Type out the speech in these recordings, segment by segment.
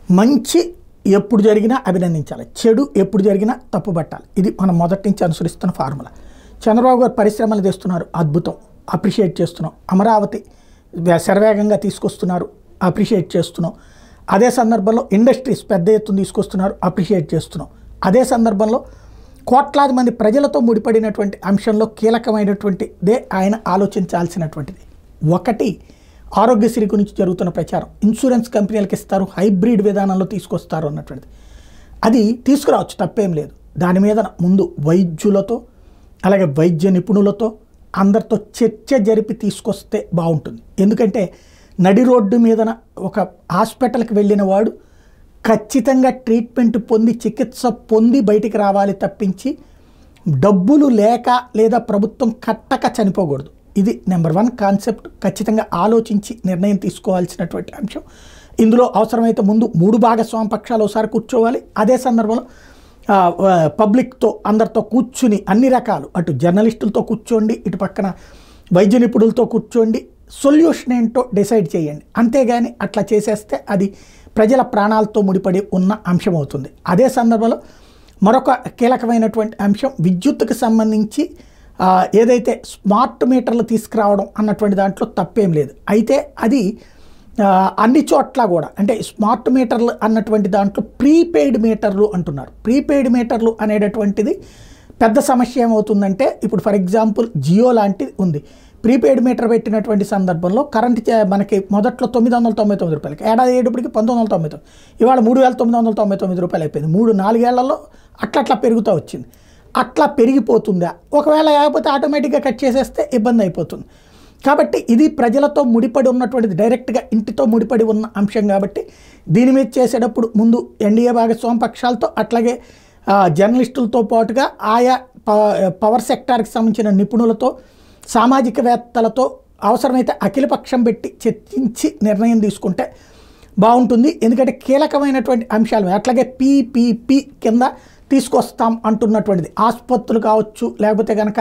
మంచి ఎప్పుడు జరిగినా అభినందించాలి చెడు ఎప్పుడు జరిగినా తప్పుపట్టాలి ఇది మనం మొదటి నుంచి అనుసరిస్తున్న ఫార్ములా చంద్రబాబు గారు పరిశ్రమలు తెస్తున్నారు అద్భుతం అప్రిషియేట్ చేస్తున్నాం అమరావతి వే- శరవేగంగా తీసుకొస్తున్నారు అప్రిషియేట్ చేస్తున్నాం అదే సందర్భంలో ఇండస్ట్రీస్ పెద్ద ఎత్తున తీసుకొస్తున్నారు అప్రిషియేట్ చేస్తున్నాం అదే సందర్భంలో కోట్లాది మంది ప్రజలతో ముడిపడినటువంటి అంశంలో కీలకమైనటువంటిదే ఆయన ఆలోచించాల్సినటువంటిది ఒకటి ఆరోగ్యశ్రీ గురించి జరుగుతున్న ప్రచారం ఇన్సూరెన్స్ కంపెనీలకు ఇస్తారు హైబ్రిడ్ విధానంలో తీసుకొస్తారు అన్నటువంటిది అది తీసుకురావచ్చు తప్పేం లేదు దాని మీద ముందు వైద్యులతో అలాగే వైద్య నిపుణులతో అందరితో చర్చ జరిపి తీసుకొస్తే బాగుంటుంది ఎందుకంటే నడి రోడ్డు మీదన ఒక హాస్పిటల్కి వెళ్ళిన వాడు ఖచ్చితంగా ట్రీట్మెంట్ పొంది చికిత్స పొంది బయటికి రావాలి తప్పించి డబ్బులు లేక లేదా ప్రభుత్వం కట్టక చనిపోకూడదు ఇది నెంబర్ వన్ కాన్సెప్ట్ ఖచ్చితంగా ఆలోచించి నిర్ణయం తీసుకోవాల్సినటువంటి అంశం ఇందులో అవసరమైతే ముందు మూడు భాగస్వామి పక్షాలు ఒకసారి కూర్చోవాలి అదే సందర్భంలో ఆ, ఆ, పబ్లిక్తో అందరితో కూర్చుని అన్ని రకాలు అటు జర్నలిస్టులతో కూర్చోండి ఇటు పక్కన వైద్య నిపుణులతో కూర్చోండి సొల్యూషన్ ఏంటో డిసైడ్ చేయండి అంతేగాని అట్లా చేసేస్తే అది ప్రజల ప్రాణాలతో ముడిపడి ఉన్న అంశం అవుతుంది అదే సందర్భంలో మరొక కీలకమైనటువంటి అంశం విద్యుత్తుకు సంబంధించి ఆ, ఏదైతే స్మార్ట్ మీటర్లు తీసుకురావడం అన్నటువంటి దాంట్లో తప్పేం లేదు అయితే అది ఆ, అన్ని చోట్ల కూడా అంటే స్మార్ట్ మీటర్లు అన్నటువంటి దాంట్లో ప్రీపెయిడ్ మీటర్లు అంటున్నారు ప్రీపెయిడ్ మీటర్లు అనేటటువంటిది పెద్ద సమస్య ఏమవుతుందంటే ఇప్పుడు ఫర్ ఎగ్జాంపుల్ జియో లాంటిది ఉంది ప్రీపెయిడ్ మీటర్ పెట్టినటువంటి సందర్భంలో కరెంట్ చే- మనకి మొదట్లో తొమ్మిది వందల తొంభై తొమ్మిది రూపాయలకి ఏడాది అయ్యేటప్పటికి పంతొమ్మిది వందల తొంభై తొమ్మిది ఇవాళ మూడు వేల తొమ్మిది వందల తొంభై తొమ్మిది రూపాయలు అయిపోయింది మూడు నాలుగేళ్లలో అట్లా అట్లా పెరుగుతూ వచ్చింది అట్లా పెరిగిపోతుందా ఒకవేళ లేకపోతే ఆటోమేటిక్గా కట్ చేసేస్తే ఇబ్బంది అయిపోతుంది కాబట్టి ఇది ప్రజలతో ముడిపడి ఉన్నటువంటిది డైరెక్ట్గా ఇంటితో ముడిపడి ఉన్న అంశం కాబట్టి దీని మీద చేసేటప్పుడు ముందు ఎన్డీఏ భాగస్వామి పక్షాలతో అట్లాగే ఆ, జర్నలిస్టులతో పాటుగా ఆయా ప- పవర్ సెక్టార్కి సంబంధించిన నిపుణులతో సామాజికవేత్తలతో అవసరమైతే అఖిలపక్షం పెట్టి చర్చించి నిర్ణయం తీసుకుంటే బాగుంటుంది ఎందుకంటే కీలకమైనటువంటి అంశాలు అట్లాగే పీపీపీ కింద తీసుకొస్తాం అంటున్నటువంటిది ఆసుపత్రులు కావచ్చు లేకపోతే కనుక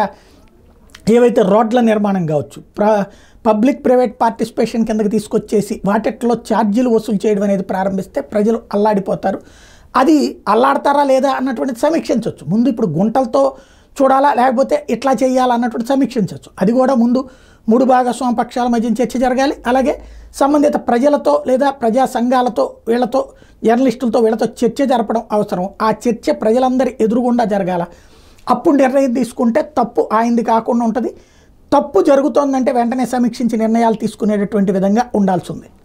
ఏవైతే రోడ్ల నిర్మాణం కావచ్చు ప్ర పబ్లిక్ ప్రైవేట్ పార్టిసిపేషన్ కిందకి తీసుకొచ్చేసి వాటిట్లో ఛార్జీలు వసూలు చేయడం అనేది ప్రారంభిస్తే ప్రజలు అల్లాడిపోతారు అది అల్లాడతారా లేదా అన్నటువంటిది సమీక్షించవచ్చు ముందు ఇప్పుడు గుంటలతో చూడాలా లేకపోతే ఇట్లా చేయాలా అన్నటువంటి సమీక్షించవచ్చు అది కూడా ముందు మూడు భాగస్వామి పక్షాల మధ్య చర్చ జరగాలి అలాగే సంబంధిత ప్రజలతో లేదా ప్రజా సంఘాలతో వీళ్ళతో జర్నలిస్టులతో వీళ్ళతో చర్చ జరపడం అవసరం ఆ చర్చ ప్రజలందరి ఎదురుగుండా జరగాల అప్పుడు నిర్ణయం తీసుకుంటే తప్పు ఆయింది కాకుండా ఉంటుంది తప్పు జరుగుతోందంటే వెంటనే సమీక్షించి నిర్ణయాలు తీసుకునేటటువంటి విధంగా ఉండాల్సి ఉంది